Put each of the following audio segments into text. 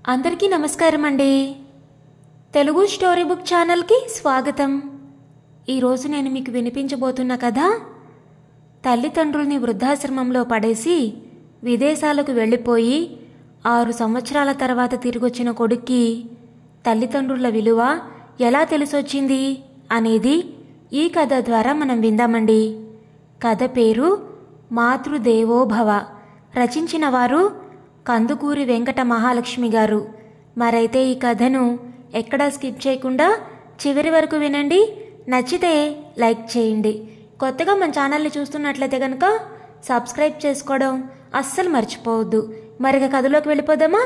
అందరికీ నమస్కారం అండి తెలుగు స్టోరీ బుక్ ఛానల్కి స్వాగతం ఈరోజు నేను మీకు వినిపించబోతున్న కథ తల్లిదండ్రుల్ని వృద్ధాశ్రమంలో పడేసి విదేశాలకు వెళ్ళిపోయి ఆరు సంవత్సరాల తర్వాత తిరిగొచ్చిన కొడుక్కి తల్లిదండ్రుల విలువ ఎలా తెలిసొచ్చింది అనేది ఈ కథ ద్వారా మనం విందామండి కథ పేరు మాతృదేవో భవ రచించిన వారు కందుకూరి వెంకట మహాలక్ష్మి గారు మరైతే ఈ కథను ఎక్కడా స్కిప్ చేయకుండా చివరి వరకు వినండి నచ్చితే లైక్ చేయండి కొత్తగా మన ఛానల్ని చూస్తున్నట్లయితే కనుక సబ్స్క్రైబ్ చేసుకోవడం అస్సలు మర్చిపోవద్దు మరిక కథలోకి వెళ్ళిపోదామా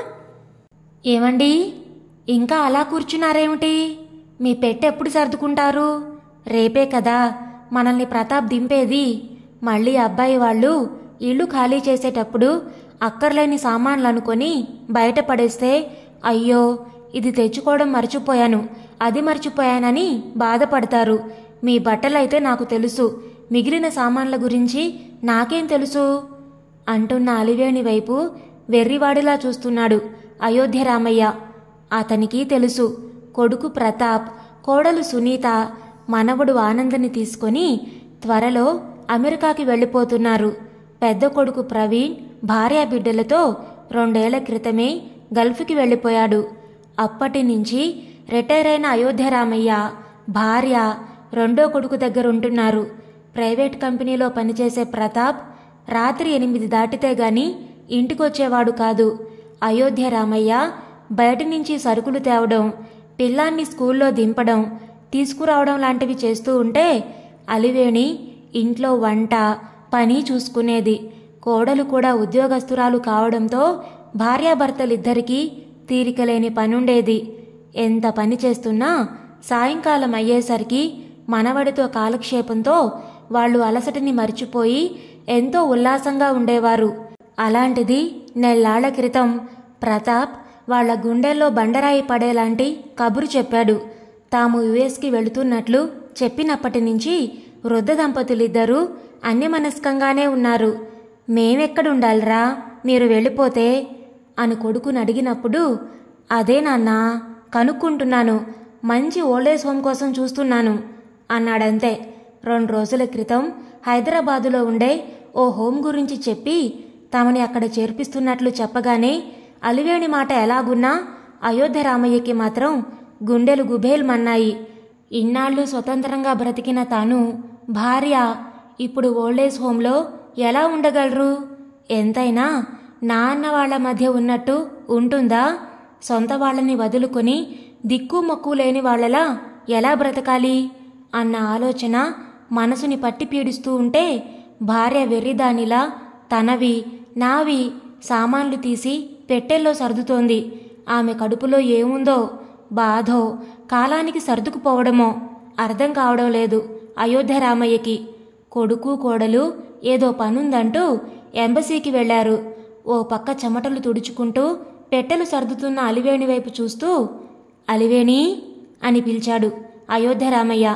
ఏమండి ఇంకా అలా కూర్చున్నారేమిటి మీ పెట్టె ఎప్పుడు సర్దుకుంటారు రేపే కదా మనల్ని ప్రతాప్ దింపేది మళ్ళీ అబ్బాయి వాళ్ళు ఇల్లు ఖాళీ చేసేటప్పుడు అక్కర్లేని సామాన్లు అనుకొని బయట పడేస్తే అయ్యో ఇది తెచ్చుకోవడం మర్చిపోయాను అది మర్చిపోయానని బాధపడతారు మీ బట్టలైతే నాకు తెలుసు మిగిలిన సామాన్ల గురించి నాకేం తెలుసు అంటున్న అలివేణి వైపు వెర్రివాడిలా చూస్తున్నాడు అయోధ్య రామయ్య అతనికి తెలుసు కొడుకు ప్రతాప్ కోడలు సునీత మనవడు ఆనందని తీసుకొని త్వరలో అమెరికాకి వెళ్ళిపోతున్నారు పెద్ద కొడుకు ప్రవీణ్ భార్యా బిడ్డలతో రెండేళ్ల క్రితమే గల్ఫ్కి వెళ్ళిపోయాడు అప్పటి నుంచి రిటైర్ అయిన అయోధ్య రామయ్య భార్య రెండో కొడుకు దగ్గర ఉంటున్నారు ప్రైవేట్ కంపెనీలో పనిచేసే ప్రతాప్ రాత్రి ఎనిమిది దాటితే గాని ఇంటికొచ్చేవాడు కాదు అయోధ్య రామయ్య బయట నుంచి సరుకులు తేవడం పిల్లాన్ని స్కూల్లో దింపడం తీసుకురావడం లాంటివి చేస్తూ ఉంటే అలివేణి ఇంట్లో వంట పని చూసుకునేది కోడలు కూడా ఉద్యోగస్తురాలు కావడంతో భార్యాభర్తలిద్దరికీ తీరికలేని పనుండేది ఎంత పని చేస్తున్నా సాయంకాలం అయ్యేసరికి మనవడితో కాలక్షేపంతో వాళ్ళు అలసటని మర్చిపోయి ఎంతో ఉల్లాసంగా ఉండేవారు అలాంటిది నెల్లాళ్ల క్రితం ప్రతాప్ వాళ్ళ గుండెల్లో బండరాయి పడేలాంటి కబురు చెప్పాడు తాము యుఎస్కి వెళుతున్నట్లు చెప్పినప్పటి నుంచి వృద్ధ దంపతులిద్దరూ అన్యమనస్కంగానే ఉన్నారు మేమెక్కడుండాలిరా మీరు వెళ్ళిపోతే అని కొడుకుని అడిగినప్పుడు అదే నాన్న కనుక్కుంటున్నాను మంచి ఓల్డేజ్ హోమ్ కోసం చూస్తున్నాను అన్నాడంతే రెండు రోజుల క్రితం హైదరాబాదులో ఉండే ఓ హోమ్ గురించి చెప్పి తమని అక్కడ చేర్పిస్తున్నట్లు చెప్పగానే అలివేణి మాట ఎలాగున్నా అయోధ్య రామయ్యకి మాత్రం గుండెలు గుబేల్మన్నాయి ఇన్నాళ్ళు స్వతంత్రంగా బ్రతికిన తాను భార్య ఇప్పుడు ఓల్డేజ్ హోంలో ఎలా ఉండగలరు ఎంతైనా నాన్న వాళ్ళ మధ్య ఉన్నట్టు ఉంటుందా సొంత వాళ్ళని వదులుకొని దిక్కు మొక్కు లేని వాళ్ళలా ఎలా బ్రతకాలి అన్న ఆలోచన మనసుని పట్టి పీడిస్తూ ఉంటే భార్య వెర్రిదానిలా తనవి నావి సామాన్లు తీసి పెట్టెల్లో సర్దుతోంది ఆమె కడుపులో ఏముందో బాధో కాలానికి సర్దుకుపోవడమో అర్థం కావడం లేదు అయోధ్య రామయ్యకి కొడుకు కోడలు ఏదో పనుందంటూ ఎంబసీకి వెళ్లారు ఓ పక్క చెమటలు తుడుచుకుంటూ పెట్టెలు సర్దుతున్న అలివేణి వైపు చూస్తూ అలివేణి అని పిలిచాడు అయోధ్య రామయ్య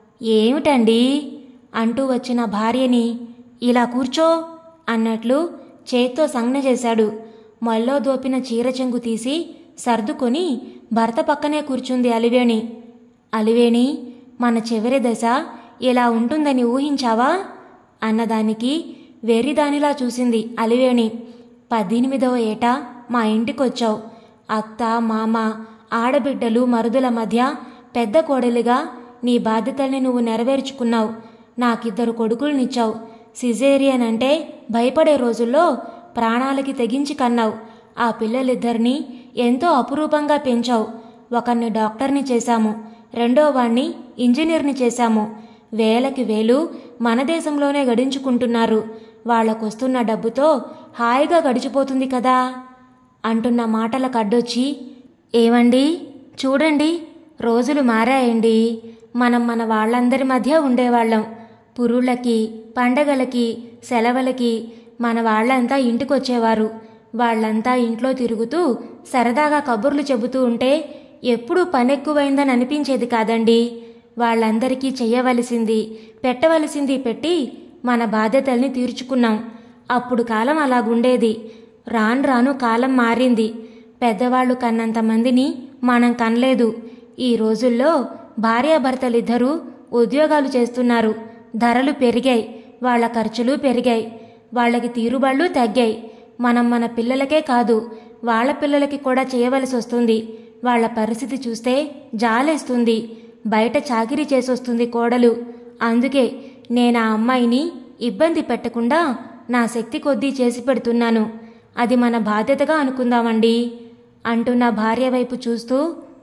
ఏమిటండి అంటూ వచ్చిన భార్యని ఇలా కూర్చో అన్నట్లు చేత్తో సంజ్ఞ చేశాడు మల్లో దోపిన చీర చెంగు తీసి సర్దుకొని భర్త పక్కనే కూర్చుంది అలివేణి అలివేణి మన చివరి దశ ఇలా ఉంటుందని ఊహించావా అన్నదానికి వెర్రిదానిలా చూసింది అలివేణి పద్దెనిమిదవ ఏట మా ఇంటికొచ్చావు అత్త మామ ఆడబిడ్డలు మరుదుల మధ్య పెద్ద కోడలిగా నీ బాధ్యతల్ని నువ్వు నెరవేర్చుకున్నావు నాకిద్దరు కొడుకులనిచ్చావు సిజేరియన్ అంటే భయపడే రోజుల్లో ప్రాణాలకి తెగించి కన్నావు ఆ పిల్లలిద్దరినీ ఎంతో అపురూపంగా పెంచావు ఒకరిని డాక్టర్ని చేశాము రెండో వాణ్ణి ఇంజనీర్ని చేశాము వేలకి వేలు మన దేశంలోనే గడించుకుంటున్నారు వాళ్లకొస్తున్న డబ్బుతో హాయిగా గడిచిపోతుంది కదా అంటున్న మాటలకు అడ్డొచ్చి ఏమండి చూడండి రోజులు మారాయండి మనం మన వాళ్ళందరి మధ్య ఉండేవాళ్ళం పురుళ్ళకి పండగలకి సెలవులకి మన వాళ్ళంతా ఇంటికొచ్చేవారు వాళ్ళంతా ఇంట్లో తిరుగుతూ సరదాగా కబుర్లు చెబుతూ ఉంటే ఎప్పుడూ పనెక్కువైందని అనిపించేది కాదండి వాళ్ళందరికీ చెయ్యవలసింది పెట్టవలసింది పెట్టి మన బాధ్యతల్ని తీర్చుకున్నాం అప్పుడు కాలం అలాగుండేది రాను రాను కాలం మారింది పెద్దవాళ్ళు కన్నంత మందిని మనం కనలేదు ఈ రోజుల్లో భార్యాభర్తలిద్దరూ ఉద్యోగాలు చేస్తున్నారు ధరలు పెరిగాయి వాళ్ళ ఖర్చులు పెరిగాయి వాళ్ళకి తీరుబళ్ళు తగ్గాయి మనం మన పిల్లలకే కాదు వాళ్ళ పిల్లలకి కూడా చేయవలసి వస్తుంది వాళ్ళ పరిస్థితి చూస్తే జాలేస్తుంది బయట చాకిరీ చేసొస్తుంది కోడలు అందుకే నేను ఆ అమ్మాయిని ఇబ్బంది పెట్టకుండా నా శక్తి కొద్దీ చేసి పెడుతున్నాను అది మన బాధ్యతగా అనుకుందామండి అంటున్న భార్య వైపు చూస్తూ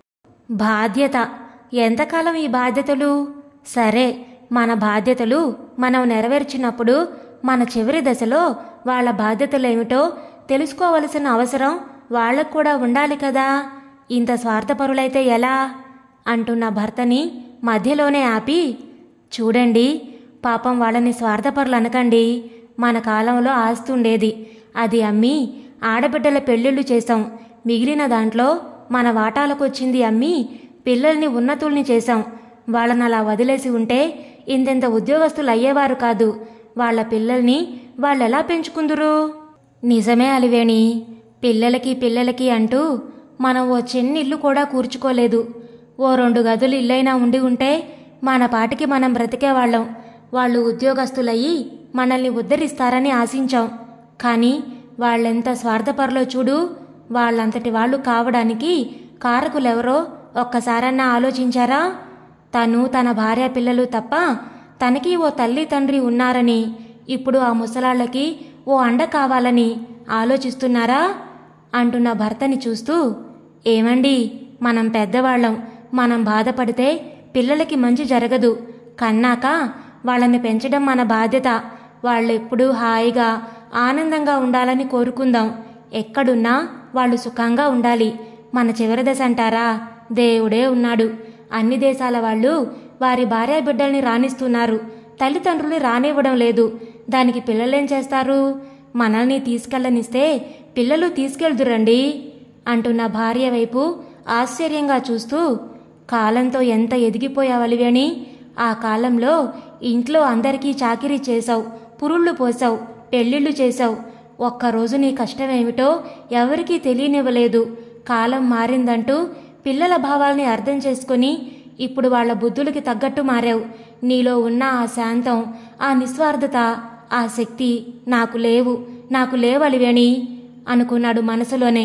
బాధ్యత ఎంతకాలం ఈ బాధ్యతలు సరే మన బాధ్యతలు మనం నెరవేర్చినప్పుడు మన చివరి దశలో వాళ్ళ బాధ్యతలేమిటో తెలుసుకోవలసిన అవసరం వాళ్ళకు కూడా ఉండాలి కదా ఇంత స్వార్థపరులైతే ఎలా అంటున్న భర్తని మధ్యలోనే ఆపి చూడండి పాపం వాళ్ళని స్వార్థపరులు అనకండి మన కాలంలో ఆస్తి ఉండేది అది అమ్మి ఆడబిడ్డల పెళ్ళిళ్ళు చేశాం మిగిలిన దాంట్లో మన వాటాలకు వచ్చింది అమ్మి పిల్లల్ని ఉన్నతుల్ని చేశాం వాళ్ళని అలా వదిలేసి ఉంటే ఇంతెంత ఉద్యోగస్తులు అయ్యేవారు కాదు వాళ్ళ పిల్లల్ని వాళ్ళెలా పెంచుకుందురు నిజమే అలివేణి పిల్లలకి పిల్లలకి అంటూ మనం ఓ చిన్న ఇల్లు కూడా కూర్చుకోలేదు ఓ రెండు గదులు ఇల్లైనా ఉండి ఉంటే మన పాటికి మనం బ్రతికేవాళ్ళం వాళ్ళు ఉద్యోగస్తులయ్యి మనల్ని ఉద్ధరిస్తారని ఆశించాం కానీ వాళ్ళెంత స్వార్థపరలో చూడు వాళ్ళంతటి వాళ్ళు కావడానికి కారకులెవరో ఒక్కసారన్నా ఆలోచించారా తను తన భార్య పిల్లలు తప్ప తనకి ఓ తల్లి తండ్రి ఉన్నారని ఇప్పుడు ఆ ముసలాళ్ళకి ఓ అండ కావాలని ఆలోచిస్తున్నారా అంటున్న భర్తని చూస్తూ ఏమండి మనం పెద్దవాళ్ళం మనం బాధపడితే పిల్లలకి మంచి జరగదు కన్నాక వాళ్ళని పెంచడం మన బాధ్యత వాళ్ళెప్పుడూ హాయిగా ఆనందంగా ఉండాలని కోరుకుందాం ఎక్కడున్నా వాళ్ళు సుఖంగా ఉండాలి మన చివరి దశ అంటారా దేవుడే ఉన్నాడు అన్ని దేశాల వాళ్ళు వారి భార్య బిడ్డల్ని రాణిస్తున్నారు తల్లిదండ్రులు రానివ్వడం లేదు దానికి పిల్లలేం చేస్తారు మనల్ని తీసుకెళ్ళనిస్తే పిల్లలు తీసుకెళ్దురండి అంటున్న భార్య వైపు ఆశ్చర్యంగా చూస్తూ కాలంతో ఎంత ఎదిగిపోయావలివేని ఆ కాలంలో ఇంట్లో అందరికీ చాకిరీ చేశావు పురుళ్ళు పోసావు పెళ్ళిళ్ళు చేశావు ఒక్కరోజు నీ కష్టమేమిటో ఎవరికీ తెలియనివ్వలేదు కాలం మారిందంటూ పిల్లల భావాల్ని అర్థం చేసుకుని ఇప్పుడు వాళ్ళ బుద్ధులకి తగ్గట్టు మారావు నీలో ఉన్న ఆ శాంతం ఆ నిస్వార్థత ఆ శక్తి నాకు లేవు నాకు లేవలివేణి అనుకున్నాడు మనసులోనే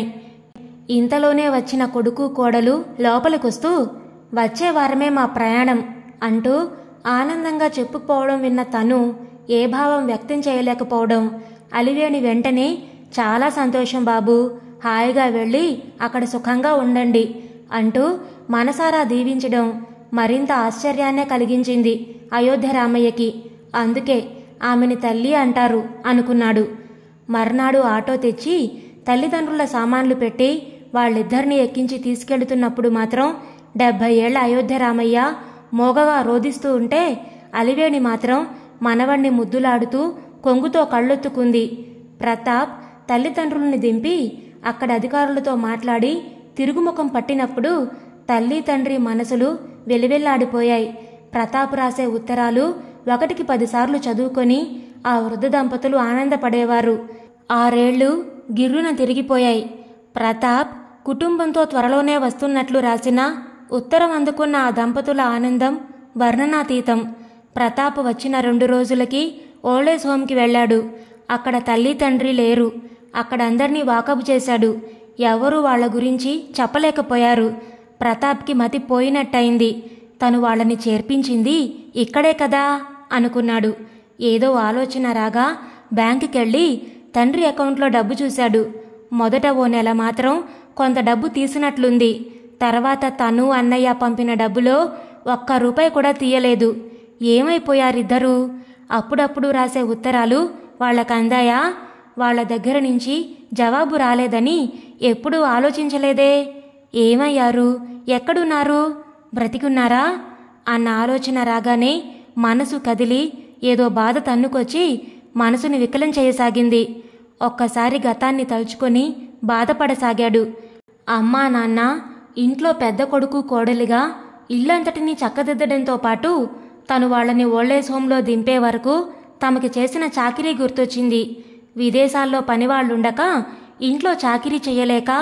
ఇంతలోనే వచ్చిన కొడుకు కోడలు లోపలికొస్తూ వచ్చే వారమే మా ప్రయాణం అంటూ ఆనందంగా చెప్పుకోవడం విన్న తను ఏ భావం వ్యక్తం చేయలేకపోవడం అలివేణి వెంటనే చాలా సంతోషం బాబు హాయిగా వెళ్ళి అక్కడ సుఖంగా ఉండండి అంటూ మనసారా దీవించడం మరింత ఆశ్చర్యాన్నే కలిగించింది అయోధ్య రామయ్యకి అందుకే ఆమెని తల్లి అంటారు అనుకున్నాడు మర్నాడు ఆటో తెచ్చి తల్లిదండ్రుల సామాన్లు పెట్టి వాళ్ళిద్దరిని ఎక్కించి తీసుకెళ్తున్నప్పుడు మాత్రం డెబ్భై ఏళ్ల అయోధ్య రామయ్య మోగగా రోధిస్తూ ఉంటే అలివేణి మాత్రం మనవణ్ణి ముద్దులాడుతూ కొంగుతో కళ్ళొత్తుకుంది ప్రతాప్ తల్లిదండ్రుల్ని దింపి అక్కడ అధికారులతో మాట్లాడి తిరుగుముఖం పట్టినప్పుడు తల్లి తండ్రి మనసులు వెలివెల్లాడిపోయాయి ప్రతాప్ రాసే ఉత్తరాలు ఒకటికి పదిసార్లు చదువుకొని ఆ వృద్ధ దంపతులు ఆనందపడేవారు ఆరేళ్లు గిర్రున తిరిగిపోయాయి ప్రతాప్ కుటుంబంతో త్వరలోనే వస్తున్నట్లు రాసిన ఉత్తరం అందుకున్న ఆ దంపతుల ఆనందం వర్ణనాతీతం ప్రతాప్ వచ్చిన రెండు రోజులకి ఓల్డేజ్ హోమ్కి వెళ్ళాడు అక్కడ తల్లి తండ్రి లేరు అక్కడ అందర్నీ వాకపు చేశాడు ఎవరూ వాళ్ళ గురించి చెప్పలేకపోయారు ప్రతాప్కి మతి పోయినట్టయింది తను వాళ్ళని చేర్పించింది ఇక్కడే కదా అనుకున్నాడు ఏదో ఆలోచన రాగా బ్యాంకుకెళ్ళి తండ్రి అకౌంట్లో డబ్బు చూశాడు మొదట ఓ నెల మాత్రం కొంత డబ్బు తీసినట్లుంది తర్వాత తను అన్నయ్య పంపిన డబ్బులో ఒక్క రూపాయి కూడా తీయలేదు ఏమైపోయారిద్దరూ అప్పుడప్పుడు రాసే ఉత్తరాలు వాళ్ళకందాయా వాళ్ళ దగ్గర నుంచి జవాబు రాలేదని ఎప్పుడూ ఆలోచించలేదే ఏమయ్యారు ఎక్కడున్నారు బ్రతికున్నారా అన్న ఆలోచన రాగానే మనసు కదిలి ఏదో బాధ తన్నుకొచ్చి మనసుని వికలం చేయసాగింది ఒక్కసారి గతాన్ని తలుచుకొని బాధపడసాగాడు అమ్మా నాన్న ఇంట్లో పెద్ద కొడుకు కోడలిగా ఇల్లంతటినీ చక్కదిద్దడంతో పాటు తను వాళ్ళని ఓల్డేజ్ హోంలో దింపే వరకు తమకి చేసిన చాకిరీ గుర్తొచ్చింది విదేశాల్లో పనివాళ్లుండక ఇంట్లో చాకిరీ చేయలేక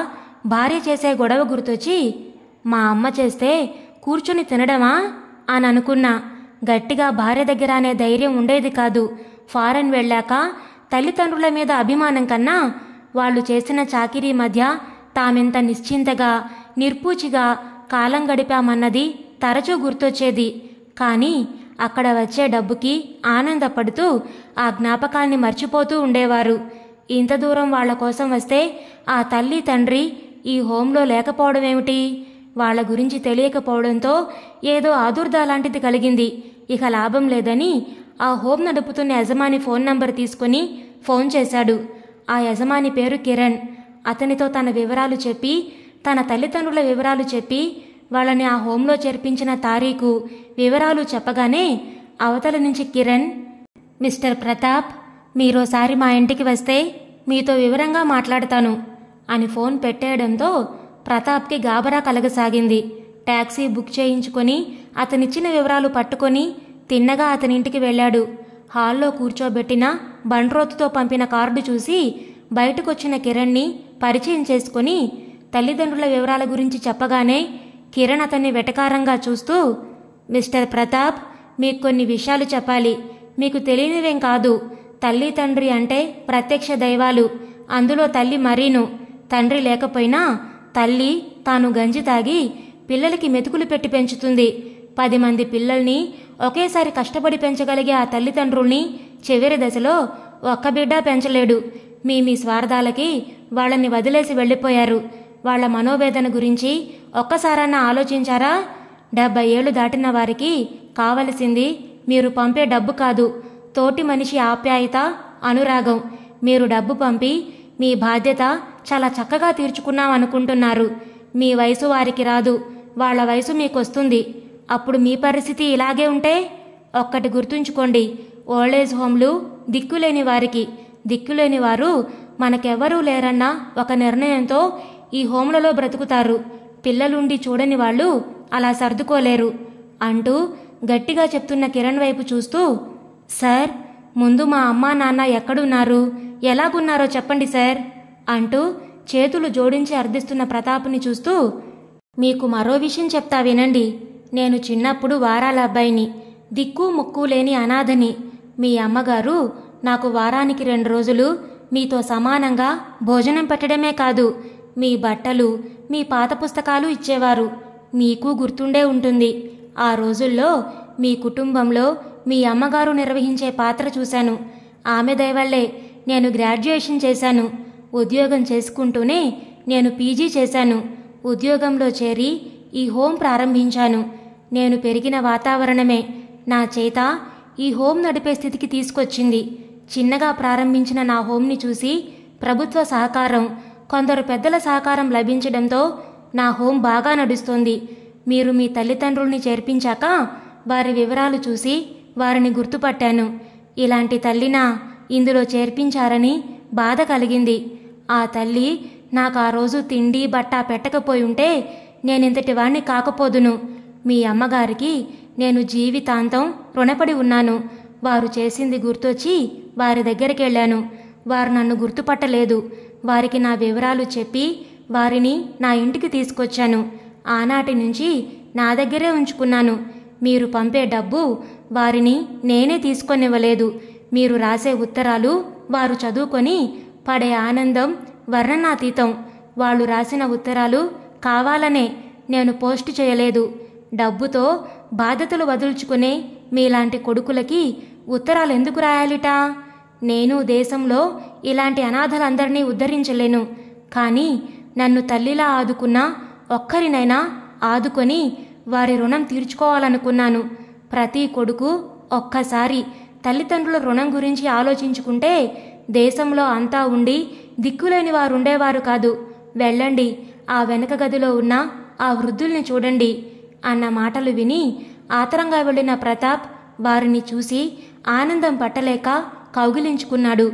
భార్య చేసే గొడవ గుర్తొచ్చి మా అమ్మ చేస్తే కూర్చుని తినడమా అని అనుకున్నా గట్టిగా భార్య దగ్గర అనే ధైర్యం ఉండేది కాదు ఫారెన్ వెళ్ళాక తల్లిదండ్రుల మీద అభిమానం కన్నా వాళ్ళు చేసిన చాకిరీ మధ్య తామెంత నిశ్చింతగా నిర్పూచిగా కాలం గడిపామన్నది తరచూ గుర్తొచ్చేది కానీ అక్కడ వచ్చే డబ్బుకి ఆనందపడుతూ ఆ జ్ఞాపకాల్ని మర్చిపోతూ ఉండేవారు ఇంత దూరం వాళ్ళ కోసం వస్తే ఆ తల్లి తండ్రి ఈ హోంలో లేకపోవడం ఏమిటి వాళ్ళ గురించి తెలియకపోవడంతో ఏదో ఆదుర్దా లాంటిది కలిగింది ఇక లాభం లేదని ఆ హోం నడుపుతున్న యజమాని ఫోన్ నంబర్ తీసుకుని ఫోన్ చేశాడు ఆ యజమాని పేరు కిరణ్ అతనితో తన వివరాలు చెప్పి తన తల్లిదండ్రుల వివరాలు చెప్పి వాళ్ళని ఆ హోంలో చేర్పించిన తారీఖు వివరాలు చెప్పగానే అవతల నుంచి కిరణ్ మిస్టర్ ప్రతాప్ మీరోసారి మా ఇంటికి వస్తే మీతో వివరంగా మాట్లాడతాను అని ఫోన్ పెట్టేయడంతో ప్రతాప్కి గాబరా కలగసాగింది ట్యాక్సీ బుక్ చేయించుకొని అతనిచ్చిన వివరాలు పట్టుకొని తిన్నగా అతని ఇంటికి వెళ్ళాడు హాల్లో కూర్చోబెట్టిన బండ్రోతుతో పంపిన కార్డు చూసి బయటకొచ్చిన కిరణ్ని పరిచయం చేసుకొని తల్లిదండ్రుల వివరాల గురించి చెప్పగానే కిరణ్ అతన్ని వెటకారంగా చూస్తూ మిస్టర్ ప్రతాప్ మీకు కొన్ని విషయాలు చెప్పాలి మీకు తెలియనివేం కాదు తల్లి తండ్రి అంటే ప్రత్యక్ష దైవాలు అందులో తల్లి మరీను తండ్రి లేకపోయినా తల్లి తాను గంజి తాగి పిల్లలకి మెతుకులు పెట్టి పెంచుతుంది పది మంది పిల్లల్ని ఒకేసారి కష్టపడి పెంచగలిగే ఆ తల్లిదండ్రుల్ని చివరి దశలో ఒక్క బిడ్డ పెంచలేడు మీ మీ స్వార్థాలకి వాళ్ళని వదిలేసి వెళ్ళిపోయారు వాళ్ళ మనోవేదన గురించి ఒక్కసారన్నా ఆలోచించారా డెబ్బై ఏళ్ళు దాటిన వారికి కావలసింది మీరు పంపే డబ్బు కాదు తోటి మనిషి ఆప్యాయత అనురాగం మీరు డబ్బు పంపి మీ బాధ్యత చాలా చక్కగా తీర్చుకున్నాం అనుకుంటున్నారు మీ వయసు వారికి రాదు వాళ్ళ వయసు మీకు వస్తుంది అప్పుడు మీ పరిస్థితి ఇలాగే ఉంటే ఒక్కటి గుర్తుంచుకోండి ఓల్డేజ్ హోమ్లు దిక్కులేని వారికి దిక్కులేని వారు మనకెవ్వరూ లేరన్న ఒక నిర్ణయంతో ఈ హోమ్లలో బ్రతుకుతారు పిల్లలుండి చూడని వాళ్ళు అలా సర్దుకోలేరు అంటూ గట్టిగా చెప్తున్న కిరణ్ వైపు చూస్తూ సార్ ముందు మా అమ్మా నాన్న ఎక్కడున్నారు ఎలాగున్నారో చెప్పండి సార్ అంటూ చేతులు జోడించి అర్థిస్తున్న ప్రతాప్ని చూస్తూ మీకు మరో విషయం చెప్తా వినండి నేను చిన్నప్పుడు వారాల అబ్బాయిని దిక్కు ముక్కు లేని అనాథని మీ అమ్మగారు నాకు వారానికి రెండు రోజులు మీతో సమానంగా భోజనం పెట్టడమే కాదు మీ బట్టలు మీ పాత పుస్తకాలు ఇచ్చేవారు మీకు గుర్తుండే ఉంటుంది ఆ రోజుల్లో మీ కుటుంబంలో మీ అమ్మగారు నిర్వహించే పాత్ర చూశాను ఆమె దయవల్లే నేను గ్రాడ్యుయేషన్ చేశాను ఉద్యోగం చేసుకుంటూనే నేను పీజీ చేశాను ఉద్యోగంలో చేరి ఈ హోం ప్రారంభించాను నేను పెరిగిన వాతావరణమే నా చేత ఈ హోం నడిపే స్థితికి తీసుకొచ్చింది చిన్నగా ప్రారంభించిన నా హోంని చూసి ప్రభుత్వ సహకారం కొందరు పెద్దల సహకారం లభించడంతో నా హోం బాగా నడుస్తోంది మీరు మీ తల్లిదండ్రుల్ని చేర్పించాక వారి వివరాలు చూసి వారిని గుర్తుపట్టాను ఇలాంటి తల్లినా ఇందులో చేర్పించారని బాధ కలిగింది ఆ తల్లి నాకు ఆ రోజు తిండి బట్ట పెట్టకపోయి ఉంటే నేనింతటి వాణ్ణి కాకపోదును మీ అమ్మగారికి నేను జీవితాంతం రుణపడి ఉన్నాను వారు చేసింది గుర్తొచ్చి వారి దగ్గరికి వెళ్ళాను వారు నన్ను గుర్తుపట్టలేదు వారికి నా వివరాలు చెప్పి వారిని నా ఇంటికి తీసుకొచ్చాను ఆనాటి నుంచి నా దగ్గరే ఉంచుకున్నాను మీరు పంపే డబ్బు వారిని నేనే తీసుకొనివ్వలేదు మీరు రాసే ఉత్తరాలు వారు చదువుకొని పడే ఆనందం వర్ణనాతీతం వాళ్ళు రాసిన ఉత్తరాలు కావాలనే నేను పోస్ట్ చేయలేదు డబ్బుతో బాధ్యతలు వదులుచుకునే మీలాంటి కొడుకులకి ఉత్తరాలు ఎందుకు రాయాలిట నేను దేశంలో ఇలాంటి అనాథలందరినీ ఉద్ధరించలేను కానీ నన్ను తల్లిలా ఆదుకున్న ఒక్కరినైనా ఆదుకొని వారి రుణం తీర్చుకోవాలనుకున్నాను ప్రతి కొడుకు ఒక్కసారి తల్లిదండ్రుల రుణం గురించి ఆలోచించుకుంటే దేశంలో అంతా ఉండి దిక్కులేని వారు ఉండేవారు కాదు వెళ్ళండి ఆ వెనక గదిలో ఉన్న ఆ వృద్ధుల్ని చూడండి అన్న మాటలు విని ఆతరంగా వెళ్ళిన ప్రతాప్ వారిని చూసి ఆనందం పట్టలేక కౌగిలించుకున్నాడు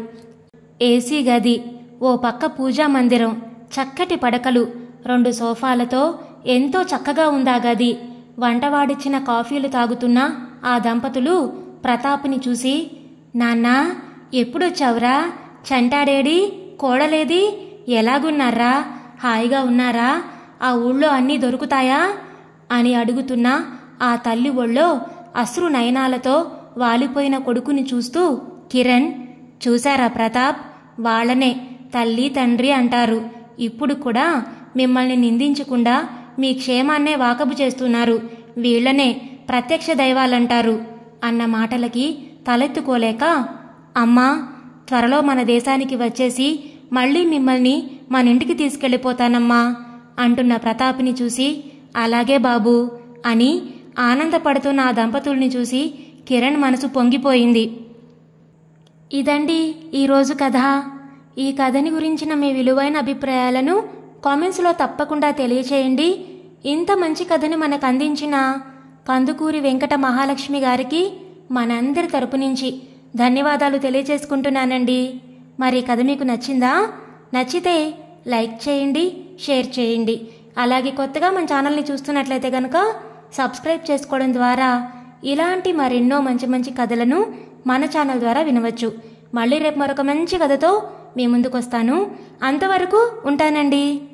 ఏసీ గది ఓ పక్క పూజా మందిరం చక్కటి పడకలు రెండు సోఫాలతో ఎంతో చక్కగా ఉందా గది వంటవాడిచ్చిన కాఫీలు తాగుతున్న ఆ దంపతులు ప్రతాప్ని చూసి నాన్నా ఎప్పుడొచ్చావురా చంటాడేడి కోడలేది ఎలాగున్నారా హాయిగా ఉన్నారా ఆ ఊళ్ళో అన్నీ దొరుకుతాయా అని అడుగుతున్న ఆ తల్లి ఒళ్ళో అశ్రు నయనాలతో వాలిపోయిన కొడుకుని చూస్తూ కిరణ్ చూశారా ప్రతాప్ వాళ్ళనే తల్లి తండ్రి అంటారు ఇప్పుడు కూడా మిమ్మల్ని నిందించకుండా మీ క్షేమాన్నే వాకబు చేస్తున్నారు వీళ్ళనే ప్రత్యక్ష దైవాలంటారు అన్న మాటలకి తలెత్తుకోలేక అమ్మా త్వరలో మన దేశానికి వచ్చేసి మళ్ళీ మిమ్మల్ని మన ఇంటికి తీసుకెళ్ళిపోతానమ్మా అంటున్న ప్రతాప్ని చూసి అలాగే బాబు అని ఆనందపడుతున్న ఆ దంపతుల్ని చూసి కిరణ్ మనసు పొంగిపోయింది ఇదండి ఈరోజు కథ ఈ కథని గురించిన మీ విలువైన అభిప్రాయాలను కామెంట్స్లో తప్పకుండా తెలియచేయండి ఇంత మంచి కథని మనకు అందించిన కందుకూరి వెంకట మహాలక్ష్మి గారికి మనందరి తరపు నుంచి ధన్యవాదాలు తెలియచేసుకుంటున్నానండి మరి ఈ కథ మీకు నచ్చిందా నచ్చితే లైక్ చేయండి షేర్ చేయండి అలాగే కొత్తగా మన ఛానల్ని చూస్తున్నట్లయితే కనుక సబ్స్క్రైబ్ చేసుకోవడం ద్వారా ఇలాంటి మరెన్నో మంచి మంచి కథలను మన ఛానల్ ద్వారా వినవచ్చు మళ్ళీ రేపు మరొక మంచి కథతో మీ ముందుకు వస్తాను అంతవరకు ఉంటానండి